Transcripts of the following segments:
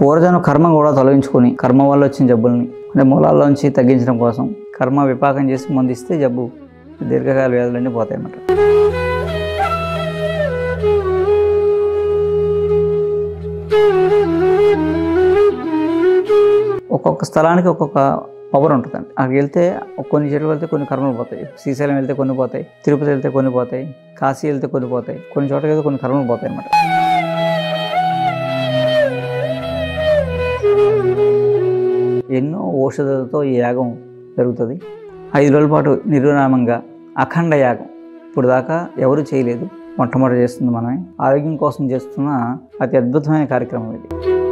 పూర్వజన కర్మ కూడా తొలగించుకొని కర్మ వల్ల వచ్చిన జబ్బుల్ని అంటే మూలాల్లోంచి తగ్గించడం కోసం కర్మ విపాకం చేసి మందిస్తే జబ్బు దీర్ఘకాల వ్యాధులన్నీ పోతాయి అన్నమాట ఒక్కొక్క స్థలానికి ఒక్కొక్క పవర్ ఉంటుందండి అక్కడికి వెళ్తే కొన్ని చెట్లు వెళ్తే కొన్ని కర్మలు పోతాయి శ్రీశైలం వెళ్తే కొన్ని పోతాయి తిరుపతి వెళ్తే కొన్ని పోతాయి కాశీ వెళ్తే కొన్ని పోతాయి కొన్ని చోట్లకి వెళ్తే కొన్ని కర్మలు పోతాయి అన్నమాట ఎన్నో ఔషధాలతో ఈ యాగం జరుగుతుంది ఐదు రోజుల పాటు నిర్విరామంగా అఖండ యాగం ఇప్పుడు దాకా ఎవరు చేయలేదు మొట్టమొదటి చేస్తుంది మనమే ఆరోగ్యం కోసం చేస్తున్న అతి అద్భుతమైన కార్యక్రమం ఇది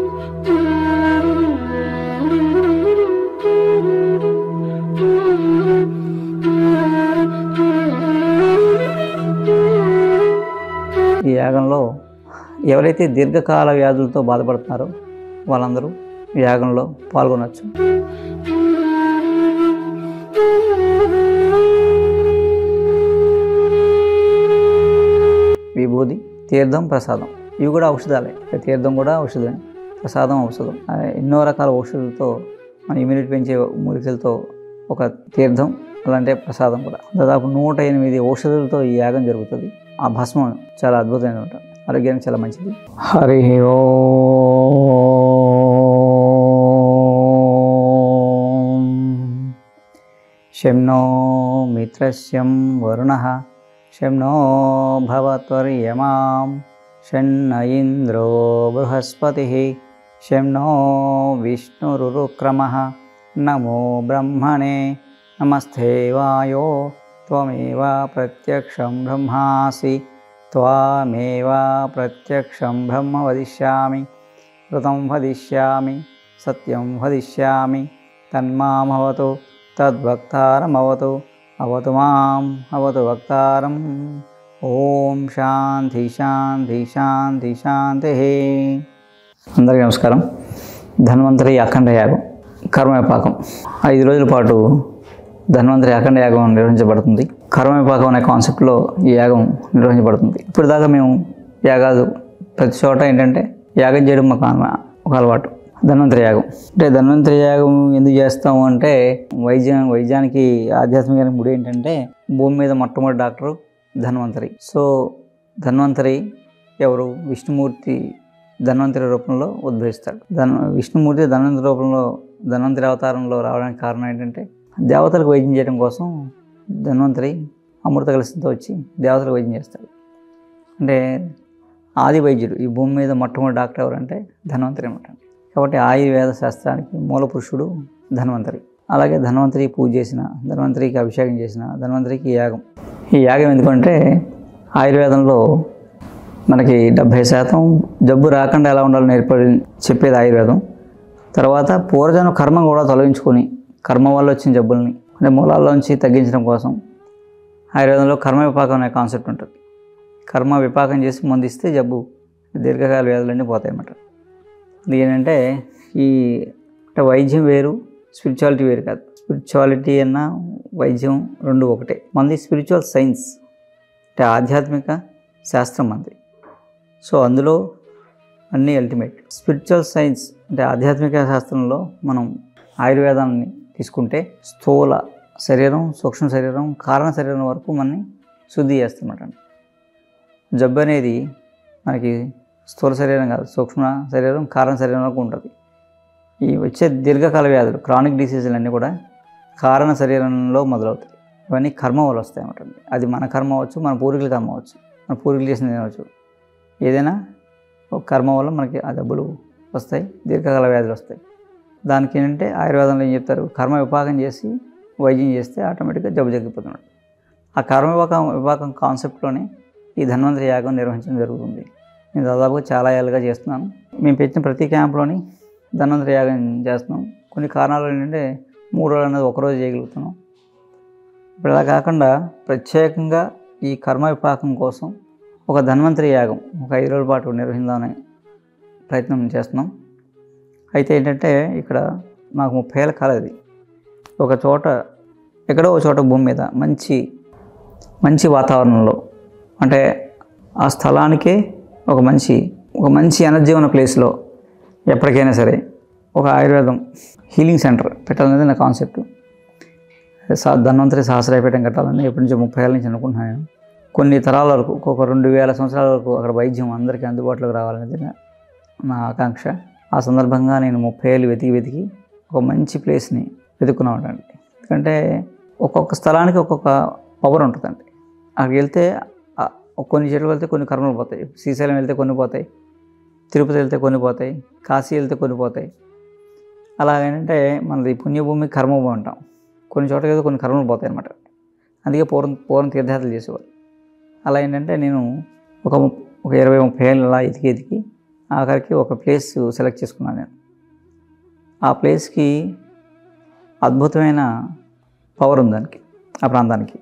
ఈ యాగంలో ఎవరైతే దీర్ఘకాల వ్యాధులతో బాధపడుతున్నారో వాళ్ళందరూ ఈ యాగంలో పాల్గొనవచ్చు విభూది తీర్థం ప్రసాదం ఇవి కూడా ఔషధాలే తీర్థం కూడా ఔషధమే ప్రసాదం ఔషధం ఆ, ఎన్నో రకాల ఔషధాలతో మన ఇమ్యూనిటీ పెంచే మూలికలతో ఒక తీర్థం అలాంటి ప్రసాదం కూడా దాదాపు నూట ఎనిమిది ఔషధాలతో ఈ యాగం జరుగుతుంది ఆ భస్మం చాలా అద్భుతమైన ఉంటుంది ఆరోగ్యానికి చాలా మంచిది హరి ఓం శం నో మిత్రస్యం వరుణ శం నో భవత్వర్యమాం షన్న ఇంద్రో బృహస్పతి శం నో విష్ణురుక్రమ నమో బ్రహ్మణే నమస్తే వాయో త్వమేవ ప్రత్యక్షం బ్రహ్మాసి త్వామేవ ప్రత్యక్షం బ్రహ్మ వదిష్యామి ఋతం వదిష్యామి సత్యం వదిష్యామి తన్మామవతు తద్వక్తారమవతు అవతు మాం అవతు వక్తారం ఓం శాంతి శాంతి శాంతి శాంతి అందరికీ నమస్కారం ధన్వంతరి అఖండ యాగం కర్మవిపాకం ఐదు రోజుల పాటు ధన్వంతరి అఖండ యాగం నిర్వహించబడుతుంది కర్మవిపాకం అనే కాన్సెప్ట్లో ఈ యాగం నిర్వహించబడుతుంది ఇప్పుడు దాకా మేము యాగాలు ప్రతి చోట ఏంటంటే యాగం చేయడం మాకు అలవా- ఒక అలవాటు ధన్వంతరి యాగం అంటే ధన్వంతరి యాగం ఎందుకు చేస్తాము అంటే వైద్యం వైద్యానికి ఆధ్యాత్మికానికి ముడి ఏంటంటే భూమి మీద మొట్టమొదటి డాక్టరు ధన్వంతరి సో ధన్వంతరి ఎవరు విష్ణుమూర్తి ధన్వంతరి రూపంలో ఉద్భవిస్తాడు ధన్ విష్ణుమూర్తి ధన్వంతరి రూపంలో ధన్వంతరి అవతారంలో రావడానికి కారణం ఏంటంటే దేవతలకు వైద్యం చేయడం కోసం ధన్వంతరి అమృత కలశంతో వచ్చి దేవతలకు వైద్యం చేస్తాడు అంటే ఆది వైద్యుడు ఈ భూమి మీద మొట్టమొదటి డాక్టర్ ఎవరంటే ధన్వంతరి అనమాట కాబట్టి ఆయుర్వేద శాస్త్రానికి మూల పురుషుడు ధన్వంతరి అలాగే ధన్వంతరి పూజ చేసిన ధన్వంతరికి అభిషేకం చేసిన ధన్వంతరికి ఈ యాగం ఈ యాగం ఎందుకంటే ఆయుర్వేదంలో మనకి డెబ్భై శాతం జబ్బు రాకుండా ఎలా ఉండాలో నేర్పడి చెప్పేది ఆయుర్వేదం తర్వాత పూర్వజన కర్మ కూడా తొలగించుకొని కర్మ వల్ల వచ్చిన జబ్బుల్ని అంటే మూలాల్లోంచి తగ్గించడం కోసం ఆయుర్వేదంలో కర్మ విపాకం అనే కాన్సెప్ట్ ఉంటుంది కర్మ విపాకం చేసి మందిస్తే జబ్బు దీర్ఘకాల వ్యాధులన్నీ పోతాయి అన్నమాట ఇది ఏంటంటే ఈ అంటే వైద్యం వేరు స్పిరిచువాలిటీ వేరు కాదు స్పిరిచువాలిటీ అన్న వైద్యం రెండు ఒకటే మంది స్పిరిచువల్ సైన్స్ అంటే ఆధ్యాత్మిక శాస్త్రం మంది సో అందులో అన్నీ అల్టిమేట్ స్పిరిచువల్ సైన్స్ అంటే ఆధ్యాత్మిక శాస్త్రంలో మనం ఆయుర్వేదాన్ని తీసుకుంటే స్థూల శరీరం సూక్ష్మ శరీరం కారణ శరీరం వరకు మనని శుద్ధి చేస్తున్నమాట జబ్బు అనేది మనకి స్థూల శరీరం కాదు సూక్ష్మ శరీరం కారణ శరీరం వరకు ఉంటుంది ఈ వచ్చే దీర్ఘకాల వ్యాధులు క్రానిక్ డిసీజులు అన్నీ కూడా కారణ శరీరంలో మొదలవుతాయి ఇవన్నీ కర్మ వల్ల వస్తాయి అన్నమాట అది మన కర్మ అవ్వచ్చు మన పూర్వీకుల కర్మ అవ్వచ్చు మన పూర్వీకులు చేసిన అవ్వచ్చు ఏదైనా ఒక కర్మ వల్ల మనకి ఆ జబ్బులు వస్తాయి దీర్ఘకాల వ్యాధులు వస్తాయి దానికి ఏంటంటే ఆయుర్వేదంలో ఏం చెప్తారు కర్మ విపాకం చేసి వైద్యం చేస్తే ఆటోమేటిక్గా జబ్బు తగ్గిపోతున్నాడు ఆ కర్మ విపాకం విపాకం కాన్సెప్ట్లోనే ఈ ధన్వంతరి యాగం నిర్వహించడం జరుగుతుంది నేను దాదాపుగా చాలా ఏళ్ళుగా చేస్తున్నాను మేము పెట్టిన ప్రతి క్యాంప్లోని ధన్వంతరి యాగం చేస్తున్నాం కొన్ని కారణాలు ఏంటంటే మూడు రోజులు అనేది ఒకరోజు చేయగలుగుతున్నాం ఇప్పుడు అలా కాకుండా ప్రత్యేకంగా ఈ కర్మ విపాకం కోసం ఒక ధన్వంతరి యాగం ఒక ఐదు రోజుల పాటు నిర్వహిందామని ప్రయత్నం చేస్తున్నాం అయితే ఏంటంటే ఇక్కడ మాకు ముప్పై ఏళ్ళ కాలేదు ఒక చోట ఎక్కడో ఒక చోట భూమి మీద మంచి మంచి వాతావరణంలో అంటే ఆ స్థలానికే ఒక మంచి ఒక మంచి ఎనర్జీ ఉన్న ప్లేస్లో ఎప్పటికైనా సరే ఒక ఆయుర్వేదం హీలింగ్ సెంటర్ పెట్టాలనేది నా కాన్సెప్ట్ సా ధన్వంతరి సహస్రాయపీఠం కట్టాలని ఎప్పటి నుంచో ముప్పై ఏళ్ళ నుంచి అనుకుంటున్నాను నేను కొన్ని తరాల వరకు ఒక రెండు వేల సంవత్సరాల వరకు అక్కడ వైద్యం అందరికీ అందుబాటులోకి రావాలనేది నా- నా ఆకాంక్ష ఆ సందర్భంగా నేను ముప్పై ఏళ్ళు వెతికి వెతికి ఒక మంచి ప్లేస్ని వెతుక్కున్నామండి ఎందుకంటే ఒక్కొక్క స్థలానికి ఒక్కొక్క పవర్ ఉంటుందండి అక్కడికి వెళ్తే ఆ కొన్ని చెట్లు వెళ్తే కొన్ని కర్మలు పోతాయి శ్రీశైలం వెళ్తే కొన్ని పోతాయి తిరుపతి వెళ్తే కొన్ని పోతాయి కాశీ వెళ్తే కొన్ని పోతాయి అలాగేంటంటే మనది పుణ్యభూమి కర్మభూమి అంటాం కొన్ని చోట్ల ఏదో కొన్ని కర్మలు పోతాయి అన్నమాట అందుకే పూర్వం పూర్వం తీర్థయాత్రలు చేసేవారు అలా ఏంటంటే నేను ఒక ము- ఒక ఇరవై ముప్పై ఏళ్ళు అలా ఎతికి ఎతికి ఆఖరికి ఒక ప్లేస్ సెలెక్ట్ చేసుకున్నాను నేను ఆ ప్లేస్కి అద్భుతమైన పవర్ ఉంది దానికి ఆ ప్రాంతానికి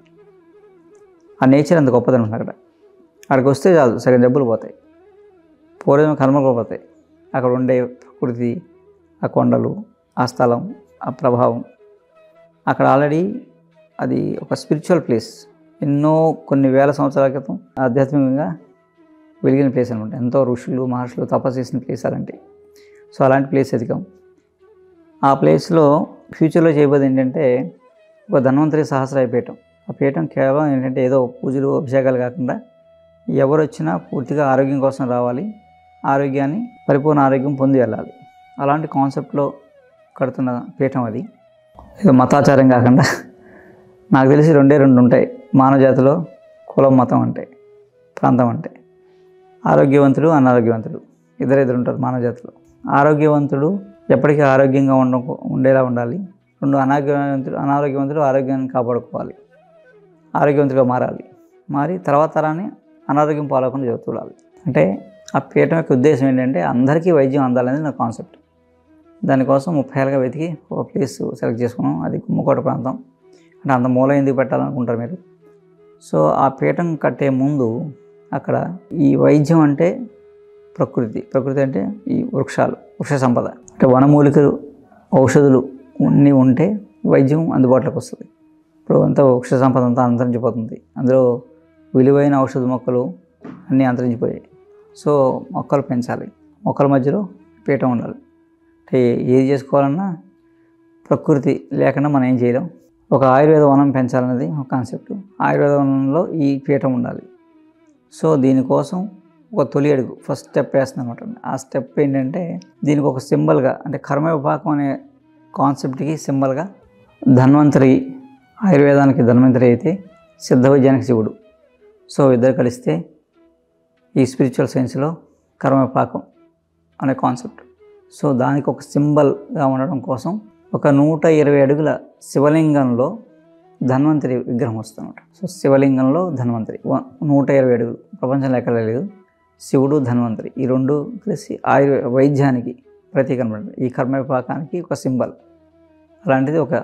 ఆ నేచర్ అంత గొప్పదని ఉంది అక్కడ అక్కడికి వస్తే చాలు సగం జబ్బులు పోతాయి పూర్వం కర్మలు పోతాయి అక్కడ ఉండే ప్రకృతి ఆ కొండలు ఆ స్థలం ఆ ప్రభావం అక్కడ ఆల్రెడీ అది ఒక స్పిరిచువల్ ప్లేస్ ఎన్నో కొన్ని వేల సంవత్సరాల క్రితం ఆధ్యాత్మికంగా వెలిగిన ప్లేస్ అనమాట ఎంతో ఋషులు మహర్షులు తపస్సు చేసిన ప్లేస్ అలాంటి సో అలాంటి ప్లేస్ ఎదిగాం ఆ ప్లేస్లో ఫ్యూచర్లో చేయబోయేది ఏంటంటే ఒక ధన్వంతరి సహస్రాయ పీఠం ఆ పీఠం కేవలం ఏంటంటే ఏదో పూజలు అభిషేకాలు కాకుండా ఎవరు వచ్చినా పూర్తిగా ఆరోగ్యం కోసం రావాలి ఆరోగ్యాన్ని పరిపూర్ణ ఆరోగ్యం పొంది వెళ్ళాలి అలాంటి కాన్సెప్ట్లో కడుతున్న పీఠం అది ఇక మతాచారం కాకుండా నాకు తెలిసి రెండే రెండు ఉంటాయి మానవ జాతిలో కులం మతం అంటే ప్రాంతం అంటే ఆరోగ్యవంతుడు అనారోగ్యవంతుడు ఇద్దరు ఉంటారు మానవ జాతిలో ఆరోగ్యవంతుడు ఎప్పటికీ ఆరోగ్యంగా ఉండ ఉండేలా ఉండాలి రెండు అనారోగ్యవంతుడు అనారోగ్యవంతుడు ఆరోగ్యాన్ని కాపాడుకోవాలి ఆరోగ్యవంతుడిగా మారాలి మారి తర్వాత తరాన్ని అనారోగ్యం పాలకుండా చూడాలి అంటే ఆ పీఠం యొక్క ఉద్దేశం ఏంటంటే అందరికీ వైద్యం అందాలనేది నా కాన్సెప్ట్ దానికోసం ముప్పై ఏళ్ళగా వెతికి ఒక ప్లేస్ సెలెక్ట్ చేసుకున్నాం అది కుమ్మకోట ప్రాంతం అంటే అంత మూల ఎందుకు పెట్టాలనుకుంటారు మీరు సో ఆ పీఠం కట్టే ముందు అక్కడ ఈ వైద్యం అంటే ప్రకృతి ప్రకృతి అంటే ఈ వృక్షాలు వృక్ష సంపద అంటే వనమూలికలు ఔషధులు అన్నీ ఉంటే వైద్యం అందుబాటులోకి వస్తుంది ఇప్పుడు అంతా వృక్ష సంపద అంతా అంతరించిపోతుంది అందులో విలువైన ఔషధ మొక్కలు అన్నీ అంతరించిపోయాయి సో మొక్కలు పెంచాలి మొక్కల మధ్యలో పీఠం ఉండాలి అంటే ఏది చేసుకోవాలన్నా ప్రకృతి లేకుండా మనం ఏం చేయలేం ఒక ఆయుర్వేద వనం పెంచాలనేది ఒక కాన్సెప్ట్ ఆయుర్వేద వనంలో ఈ పీఠం ఉండాలి సో దీనికోసం ఒక తొలి అడుగు ఫస్ట్ స్టెప్ వేస్తుంది అనమాట ఆ స్టెప్ ఏంటంటే దీనికి ఒక సింబల్గా అంటే కర్మ విపాకం అనే కాన్సెప్ట్కి సింబల్గా ధన్వంతరి ఆయుర్వేదానికి ధన్వంతరి అయితే సిద్ధ వైద్యానికి శివుడు సో ఇద్దరు కలిస్తే ఈ స్పిరిచువల్ సైన్స్లో కర్మ విపాకం అనే కాన్సెప్ట్ సో దానికి ఒక సింబల్గా ఉండడం కోసం ఒక నూట ఇరవై అడుగుల శివలింగంలో ధన్వంతరి విగ్రహం వస్తుందన్నమాట సో శివలింగంలో ధన్వంతరి వ- నూట ఇరవై అడుగులు ప్రపంచంలో ఎక్కడ లేదు శివుడు ధన్వంతరి ఈ రెండు కలిసి ఆయుర్వే వైద్యానికి ప్రతీక అనమాట ఈ కర్మ విపాకానికి ఒక సింబల్ అలాంటిది ఒక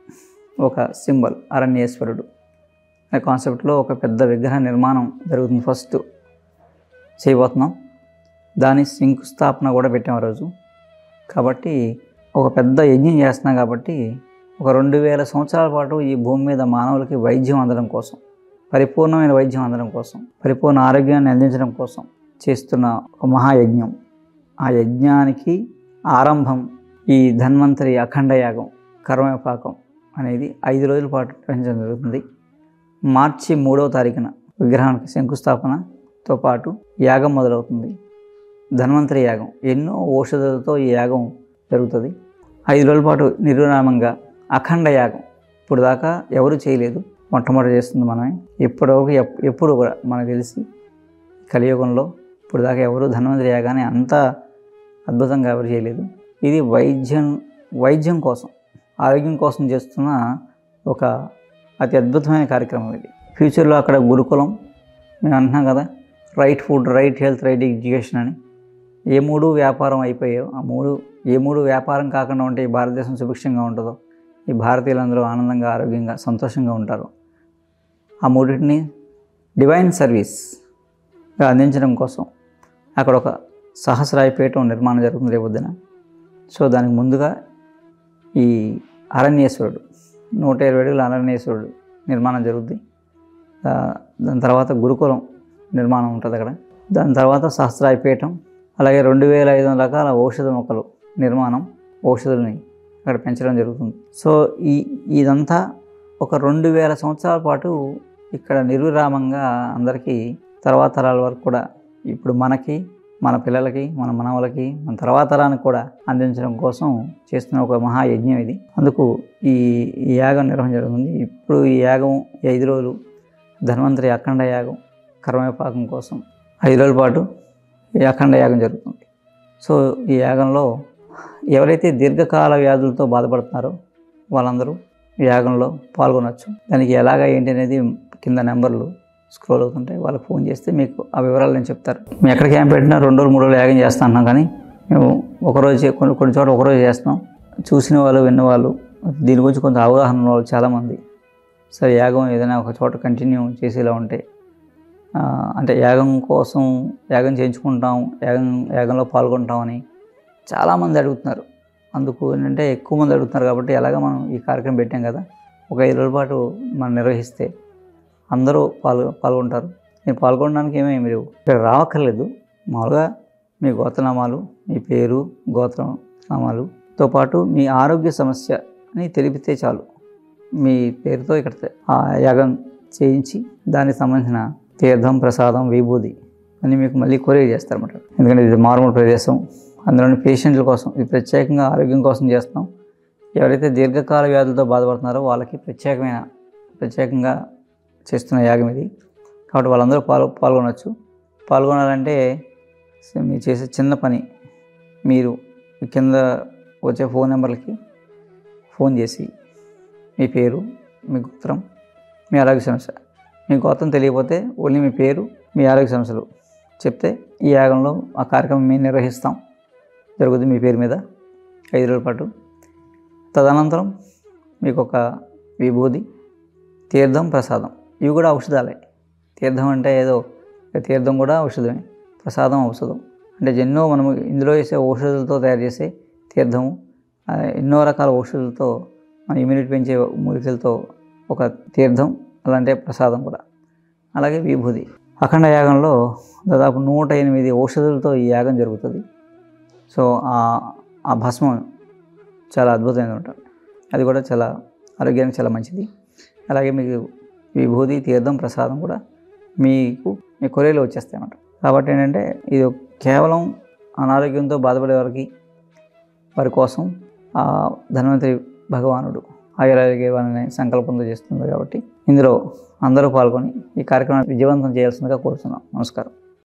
ఒక సింబల్ అరణ్యేశ్వరుడు అనే కాన్సెప్ట్లో ఒక పెద్ద విగ్రహ నిర్మాణం జరుగుతుంది ఫస్ట్ చేయబోతున్నాం దాని శంకుస్థాపన కూడా పెట్టాం ఆ రోజు కాబట్టి ఒక పెద్ద యజ్ఞం చేస్తున్నాం కాబట్టి ఒక రెండు వేల సంవత్సరాల పాటు ఈ భూమి మీద మానవులకి వైద్యం అందడం కోసం పరిపూర్ణమైన వైద్యం అందడం కోసం పరిపూర్ణ ఆరోగ్యాన్ని అందించడం కోసం చేస్తున్న ఒక మహాయజ్ఞం ఆ యజ్ఞానికి ఆరంభం ఈ ధన్వంతరి అఖండ యాగం కర్మపాకం అనేది ఐదు రోజుల పాటు పెంచడం జరుగుతుంది మార్చి మూడవ తారీఖున విగ్రహానికి శంకుస్థాపనతో పాటు యాగం మొదలవుతుంది ధన్వంతరి యాగం ఎన్నో ఔషధాలతో ఈ యాగం జరుగుతుంది ఐదు రోజుల పాటు నిర్విరామంగా అఖండ యాగం ఇప్పుడు దాకా ఎవరు చేయలేదు మొట్టమొదటి చేస్తుంది మనమే ఇప్పటివరకు ఎప్- ఎప్పుడు కూడా మనకు తెలిసి కలియుగంలో ఇప్పుడు దాకా ఎవరు ధన్వంతరి యాగాన్ని అంత అద్భుతంగా ఎవరు చేయలేదు ఇది వైద్యం వైద్యం కోసం ఆరోగ్యం కోసం చేస్తున్న ఒక అతి అద్భుతమైన కార్యక్రమం ఇది ఫ్యూచర్లో అక్కడ గురుకులం మేము అంటున్నాం కదా right food right health right education అని ఏ మూడు వ్యాపారం అయిపోయాయో ఆ మూడు ఏ మూడు వ్యాపారం కాకుండా ఉంటే ఈ భారతదేశం సుభిక్షంగా ఉంటుందో ఈ భారతీయులందరూ ఆనందంగా ఆరోగ్యంగా సంతోషంగా ఉంటారు ఆ మూడింటిని డివైన్ సర్వీస్గా అందించడం కోసం అక్కడ ఒక సహస్రాయ పీఠం నిర్మాణం జరుగుతుంది రేపొద్దున సో దానికి ముందుగా ఈ అరణ్యేశ్వరుడు నూట ఇరవై అడుగుల అరణ్యేశ్వరుడు నిర్మాణం జరుగుద్ది దా- దాని తర్వాత గురుకులం నిర్మాణం ఉంటుంది అక్కడ దాని తర్వాత సహస్రాయ పీఠం అలాగే రెండు వేల ఐదు వందల రకాల ఔషధ మొక్కలు నిర్మాణం ఔషధుల్ని అక్కడ పెంచడం జరుగుతుంది సో ఈ ఇదంతా ఒక రెండు వేల సంవత్సరాల పాటు ఇక్కడ నిర్విరామంగా అందరికీ తర్వాత తరాల వరకు కూడా ఇప్పుడు మనకి మన పిల్లలకి మన మనవలకి మన తర్వాత తరానికి కూడా అందించడం కోసం చేస్తున్న ఒక మహాయజ్ఞం ఇది అందుకు ఈ ఈ యాగం నిర్వహణ జరుగుతుంది ఇప్పుడు ఈ యాగం ఈ ఐదు రోజులు ధన్వంతరి అఖండ యాగం కర్మపాకం కోసం ఐదు రోజుల పాటు ఈ అఖండ యాగం జరుగుతుంది సో ఈ యాగంలో ఎవరైతే దీర్ఘకాల వ్యాధులతో బాధపడుతున్నారో వాళ్ళందరూ ఈ యాగంలో పాల్గొనవచ్చు దానికి ఎలాగ ఏంటి అనేది కింద నెంబర్లు స్క్రోల్ అవుతుంటాయి వాళ్ళకి ఫోన్ చేస్తే మీకు ఆ వివరాలు నేను చెప్తారు మేము ఎక్కడ క్యాంప్ పెట్టినా రెండు రోజులు మూడు రోజులు యాగం చేస్తా అన్నాం కానీ మేము ఒకరోజు చే- కొన్ని కొన్ని చోట్ల ఒకరోజు చేస్తున్నాం చూసిన వాళ్ళు విన్నవాళ్ళు దీని గురించి కొంత అవగాహన ఉన్న వాళ్ళు చాలామంది సరే యాగం ఏదైనా ఒక చోట కంటిన్యూ చేసేలా ఉంటే ఆ, అంటే యాగం కోసం యాగం చేయించుకుంటాం యాగం యాగంలో పాల్గొంటామని చాలామంది అడుగుతున్నారు అందుకు ఏంటంటే ఎక్కువ మంది అడుగుతున్నారు కాబట్టి ఎలాగ మనం ఈ కార్యక్రమం పెట్టాం కదా ఒక ఐదు రోజుల పాటు మనం నిర్వహిస్తే అందరూ పాల్గొ పాల్గొంటారు నేను పాల్గొనడానికి ఏమీ మీరు ఇక్కడ రావక్కర్లేదు మామూలుగా మీ గోత్రనామాలు మీ పేరు గోత్రనామాలుతో పాటు మీ ఆరోగ్య సమస్యని తెలిపితే చాలు మీ పేరుతో ఇక్కడ తె- ఆ యాగం చేయించి దానికి సంబంధించిన తీర్థం ప్రసాదం విభూది అని మీకు మళ్ళీ కొరియర్ చేస్తారన్నమాట ఎందుకంటే ఇది మారుమూల ప్రదేశం అందులోని పేషెంట్ల కోసం ఇది ప్రత్యేకంగా ఆరోగ్యం కోసం చేస్తాం ఎవరైతే దీర్ఘకాల వ్యాధులతో బాధపడుతున్నారో వాళ్ళకి ప్రత్యేకమైన ప్రత్యేకంగా చేస్తున్న యాగం ఇది కాబట్టి వాళ్ళందరూ పాల్గొ పాల్గొనవచ్చు పాల్గొనాలంటే స- మీరు చేసే చిన్న పని మీరు ఈ కింద వచ్చే ఫోన్ నెంబర్లకి ఫోన్ చేసి మీ పేరు మీ గోత్రం మీ ఆరోగ్య సమస్య మీ గోత్రం తెలియకపోతే ఓన్లీ మీ పేరు మీ ఆరోగ్య సమస్యలు చెప్తే ఈ యాగంలో ఆ కార్యక్రమం మేము నిర్వహిస్తాం జరుగుతుంది మీ పేరు మీద ఐదు రోజుల పాటు తదనంతరం మీకు ఒక విభూది తీర్థం ప్రసాదం ఇవి కూడా ఔషధాలే తీర్థం అంటే ఏదో తీర్థం కూడా ఔషధమే ప్రసాదం ఔషధం అంటే ఎన్నో మనము ఇందులో వేసే ఔషధాలతో తయారు చేసే తీర్థము ఆ, ఎన్నో రకాల ఔషధాలతో మన ఇమ్యూనిటీ పెంచే మూలికలతో ఒక తీర్థం అలాంటి ప్రసాదం కూడా అలాగే విభూది అఖండ యాగంలో దాదాపు నూట ఎనిమిది ఔషధాలతో ఈ యాగం జరుగుతుంది సో ఆ- ఆ భస్మం చాలా అద్భుతమైనది ఉంటుంది అది కూడా చాలా ఆరోగ్యానికి చాలా మంచిది అలాగే మీకు విభూది తీర్థం ప్రసాదం కూడా మీకు మీ కొరియలో వచ్చేస్తాయి అన్నమాట కాబట్టి ఏంటంటే ఇది కేవలం అనారోగ్యంతో బాధపడే వారికి వారి కోసం ఆ ధన్వంతరి భగవానుడు ఆయురారోగ్య వాళ్ళని సంకల్పంతో చేస్తుంది కాబట్టి ఇందులో అందరూ పాల్గొని ఈ కార్యక్రమాన్ని విజయవంతం చేయాల్సిందిగా కోరుతున్నాం నమస్కారం